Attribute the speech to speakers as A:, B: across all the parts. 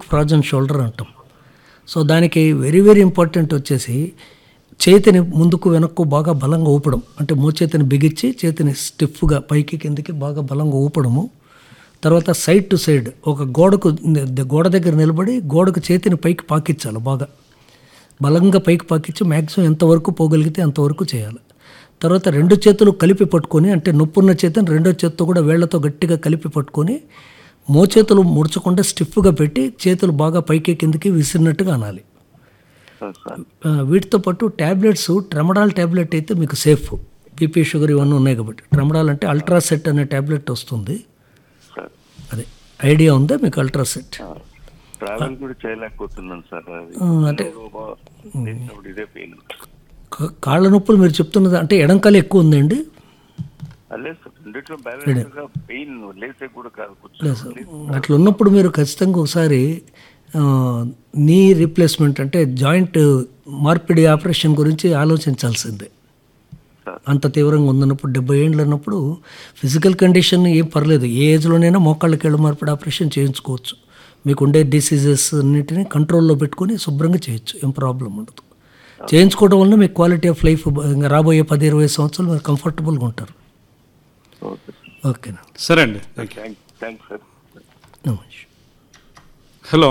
A: ఫ్రాజన్ shoulder అంటాం so దానికి very very important వచ్చేసి చేతిని ముందుకు వెనక్కు బాగా బలంగా ఊపడం అంటే మోచేతిని బిగించి చేతిని స్టిఫ్గా పైకి కిందకి బాగా బలంగా ఊపడము తర్వాత సైడ్ టు సైడ్ ఒక గోడకు గోడ దగ్గర నిలబడి గోడకు చేతిని పైకి పాకించాలి బాగా బలంగా పైకి పాకించి మ్యాక్సిమం ఎంతవరకు పోగలిగితే అంతవరకు చేయాలి తర్వాత రెండు చేతులు కలిపి పట్టుకొని అంటే నొప్పున్న చేతిని రెండో చేతితో కూడా వేళ్లతో గట్టిగా కలిపి పట్టుకొని మోచేతులు ముడచకుండా స్టిఫ్గా పెట్టి చేతులు బాగా పైకి కిందకి విసిరినట్టుగా అనాలి
B: సార్ సార్
A: ఆ, వీటితో పాటు ట్యాబ్లెట్స్ ట్రెమడాల్ ట్యాబ్లెట్ అయితే మీకు సేఫ్ బీపీ షుగర్ ఇవన్నీ ఉన్నాయి కాబట్టి ట్రెమడాల్ అంటే అల్ట్రాసెట్ అనే ట్యాబ్లెట్ వస్తుంది
B: సార్
A: అదే ఐడియా ఉందా మీకు అల్ట్రాసెట్
B: ట్రావెల్ కూడా చేయలేకపోతున్నాను సార్ అది
A: ఆ, అంటే
B: చేసినప్పుడు ఇదే పెయిన్
A: కా- కాళ్ళ నొప్పులు మీరు చెప్తున్నది అంటే ఎడంకాలు ఎక్కువ ఉందండి
B: అదే సార్ రెండిట్లో బ్యాలెన్స్ గా పెయిన్ లేసే కూడా కాదు
A: లేదు సార్
B: కూర్చొని
A: అట్లా ఉన్నప్పుడు మీరు ఖచ్చితంగా ఒకసారి ఆ, నీ రీప్లేస్మెంట్ అంటే జాయింట్ మార్పిడి ఆపరేషన్ గురించి ఆలోచించాల్సిందే
B: సార్
A: అంత తీవ్రంగా ఉందన్నప్పుడు డెబ్బై ఏళ్ళు అన్నప్పుడు ఫిజికల్ కండిషన్ ఏం పర్లేదు ఏ ఏజ్లోనైనా మోకాళ్ళ కీళ్ళ మార్పిడి ఆపరేషన్ చేయించుకోవచ్చు మీకు ఉండే డిసీజెస్ అన్నిటిని కంట్రోల్లో పెట్టుకొని శుభ్రంగా చేయొచ్చు ఏం ప్రాబ్లం ఉండదు చేయించుకోవడం వల్ల మీకు క్వాలిటీ ఆఫ్ లైఫ్ ఇంకా రాబోయే పది ఇరవై సంవత్సరాలు మీరు కంఫర్టబుల్గా ఉంటారు
B: ఓకే
A: ఓకేనా
C: సరే అండి thank you
B: thank thanks sir
A: నమస్తే
C: హలో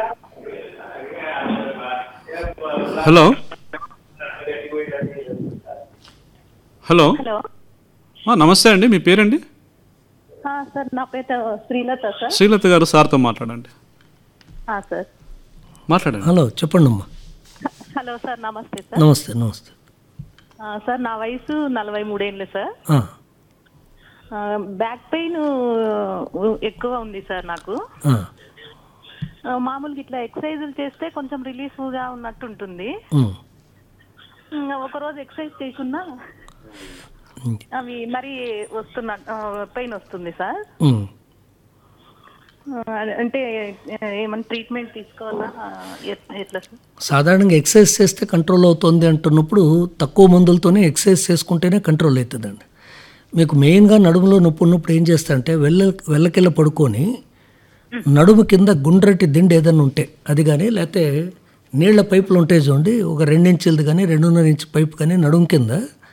C: హలో హలో
D: హలో
C: ఆ, నమస్తే అండి మీ పేరండి
D: ఆ, సార్ నా పేరు శ్రీలత సార్
C: శ్రీలత గారు సార్తో మాట్లాడండి
D: ఆ, సార్
C: మాట్లాడండి
A: హలో చెప్పండి అమ్మా
D: హలో సార్ నమస్తే సార్
A: నమస్తే నమస్తే
D: ఆ, సార్ నా వయసు నలభై మూడేళ్ళు సార్
A: ఆ,
D: ఆ, బ్యాక్ పెయిన్ ఎక్కువ ఉంది సార్ నాకు
A: ఆ,
D: ఆ, మామూలుగా ఇట్లా ఎక్సర్సైజులు చేస్తే కొంచెం రిలీఫ్గా ఉన్నట్టు ఉంటుంది
A: ఉమ్,
D: ఇంకా ఒక రోజు ఎక్సర్సైజ్ చేయకుండా
A: ఉమ్,
D: అవి మరి వస్తున్న పెయిన్ వస్తుంది సార్
A: ఉమ్.
D: ఆ, అంటే ఏమైనా ట్రీట్మెంట్ తీసుకోవాలా ఆ, ఎట్- ఎట్లా సార్
A: సాధారణంగా ఎక్సర్సైజ్ చేస్తే కంట్రోల్ అవుతుంది అంటున్నప్పుడు తక్కువ మందులతోనే ఎక్సర్సైజ్ చేసుకుంటేనే కంట్రోల్ అవుతుందండి మీకు మెయిన్గా నడుములో నొప్పి ఉన్నప్పుడు ఏం చేస్తారంటే వెళ్ళ వెళ్ళకెళ్ళ పడుకొని నడుము కింద గుండ్రటి దిండు ఏదైనా ఉంటే అది కానీ లేకపోతే నీళ్ల పైపులు ఉంటాయి చూడండి ఒక రెండించులది కానీ రెండున్నర ఇంచు పైపు కానీ నడుము కింద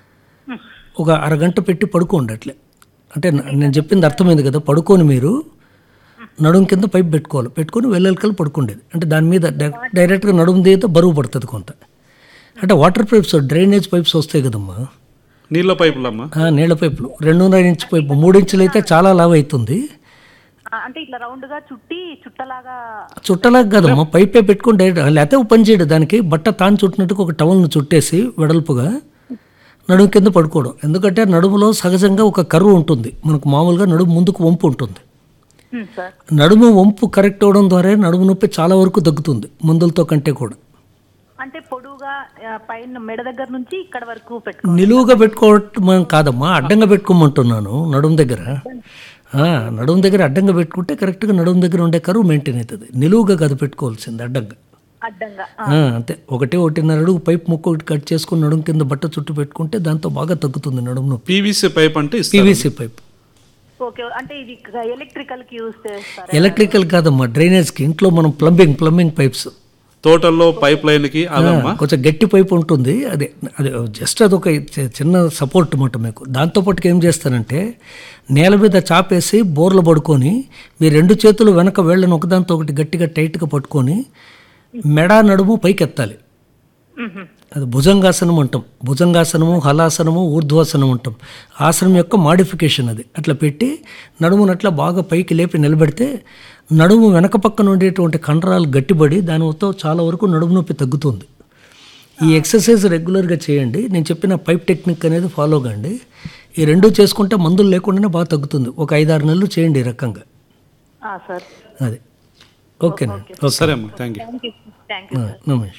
A: ఒక అరగంట పెట్టి పడుకోండి అట్లే అంటే న- నేను చెప్పింది అర్థమైంది కదా పడుకొని మీరు నడుము కింద పైప్ పెట్టుకోవాలి పెట్టుకొని వెళ్ళెలకలు పడుకుండేది అంటే దాని మీద డై- డైరెక్ట్గా నడుము దిగితే బరువు పడుతుంది కొంత అంటే వాటర్ పైప్స్ డ్రైనేజ్ పైప్స్ వస్తాయి కదమ్మా
C: నీళ్ళ పైపులమ్మా
A: ఆ, నీళ్ళ పైపులు రెండున్నర ఇంచు పైపు మూడు ఇంచులు అయితే చాలా లావ్ అవుతుంది
D: ఆ, అంటే ఇట్లా రౌండ్ గా చుట్టి చుట్టలాగా
A: చుట్టలాగా కదమ్మా పైపే పెట్టుకుని డైరెక్ట్ లేకపోతే ఓ పని చేయడు దానికి బట్ట తాను చుట్టినట్టుగా ఒక టవల్ను చుట్టేసి వెడల్పుగా నడుము కింద పడుకోవడం ఎందుకంటే నడుములో సహజంగా ఒక కరువు ఉంటుంది మనకు మామూలుగా నడుము ముందుకు వంపు ఉంటుంది
D: ఉమ్, సార్
A: నడుము వంపు కరెక్ట్ అవడం ద్వారా నడుము నొప్పి చాలా వరకు తగ్గుతుంది మందులతో కంటే కూడా
D: అంటే పొడువుగా ఆ, పైన మెడ దగ్గర నుంచి ఇక్కడ వరకు పెట్టుకో
A: నిలువుగా పెట్టుకోవటం కాదమ్మా అడ్డంగా పెట్టుకోమంటున్నాను నడుము దగ్గర ఆ, నడుము దగ్గర అడ్డంగా పెట్టుకుంటే కరెక్ట్గా నడుము దగ్గర ఉండే కరువు మెయింటైన్ అవుతుంది నిలువుగా కాదు పెట్టుకోవాల్సింది అడ్డంగా
D: అడ్డంగా
A: ఆ, అంతే ఒకటి ఒకటిన్నర అడుగు పైప్ ముక్క ఒకటి కట్ చేసుకుని నడుము కింద బట్ట చుట్టూ పెట్టుకుంటే దాంతో బాగా తగ్గుతుంది నడుము నొప్పి
C: పీవీసీ పైప్ అంటే ఇస్తారు
A: పీవీసీ పైప్
D: ఓకే అంటే ఇది ఎలక్ట్రికల్ కి యూజ్ చేస్తారు
A: ఎలక్ట్రికల్ కాదమ్మా డ్రైనేజ్కి ఇంట్లో మనం ప్లంబింగ్ ప్లంబింగ్ పైప్స్
C: తోటల్లో పైప్ లైన్కి అవమ్మా
A: కొంచెం గట్టి పైపు ఉంటుంది అదే అది జస్ట్ అదొక చి- చిన్న సపోర్ట్ అన్నమాట మీకు దాంతోపాటుగా ఏం చేస్తానంటే నేల మీద చాపేసి బోర్లు పడుకొని మీ రెండు చేతులు వెనక వేళ్ళను ఒకదాంతో ఒకటి గట్టిగా టైట్గా పట్టుకొని మెడ నడుము పైకి ఎత్తాలి అది భుజంగాసనం అంటాం భుజంగాసనము హలాసనము ఊర్ధ్వాసనం అంటాం ఆసనం యొక్క మాడిఫికేషన్ అది అట్లా పెట్టి నడుమును అట్లా బాగా పైకి లేపి నిలబెడితే నడుము వెనక పక్కన ఉండేటువంటి కండరాలు గట్టిపడి దానితో చాలా వరకు నడుము నొప్పి తగ్గుతుంది ఈ ఎక్సర్సైజ్ రెగ్యులర్గా చేయండి నేను చెప్పిన పైప్ టెక్నిక్ అనేది ఫాలో కండి ఈ రెండు చేసుకుంటే మందులు లేకుండానే బాగా తగ్గుతుంది ఒక ఐదారు నెలలు చేయండి ఈ రకంగా
D: ఆ, సార్
A: అది ఓకేనా
C: సరే అమ్మా thank you
D: thank you thank you
A: నమేష్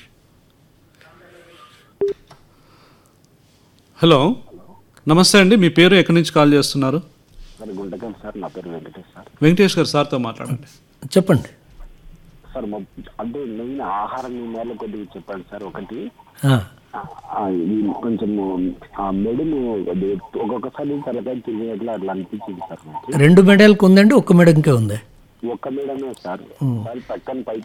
C: హలో నమస్తే అండి మీ పేరు ఎక్కడి నుంచి కాల్ చేస్తున్నారు
E: సార్ గుంటకల్ సార్ నా పేరు వెంకటేష్ సార్
C: వెంకటేష్ గారు సార్తో మాట్లాడండి
A: చెప్పండి
E: సార్ మొ- అంటే మెయిన్ ఆహార నియమాలు కొద్దిగా చెప్పండి సార్ ఒకటి
A: ఆ,
E: ఆ, ఇది కొంచెం ఆ మెడలు అది ఒక్కొక్కసారి తలకాయ తిరిగినట్లు అట్లా అనిపించింది సార్ నాకు
A: రెండు మెడల్కి ఉందండి ఒక్క మెడకే ఉంది
E: ఒక్క మేడమే సార్ సార్ పక్కన పై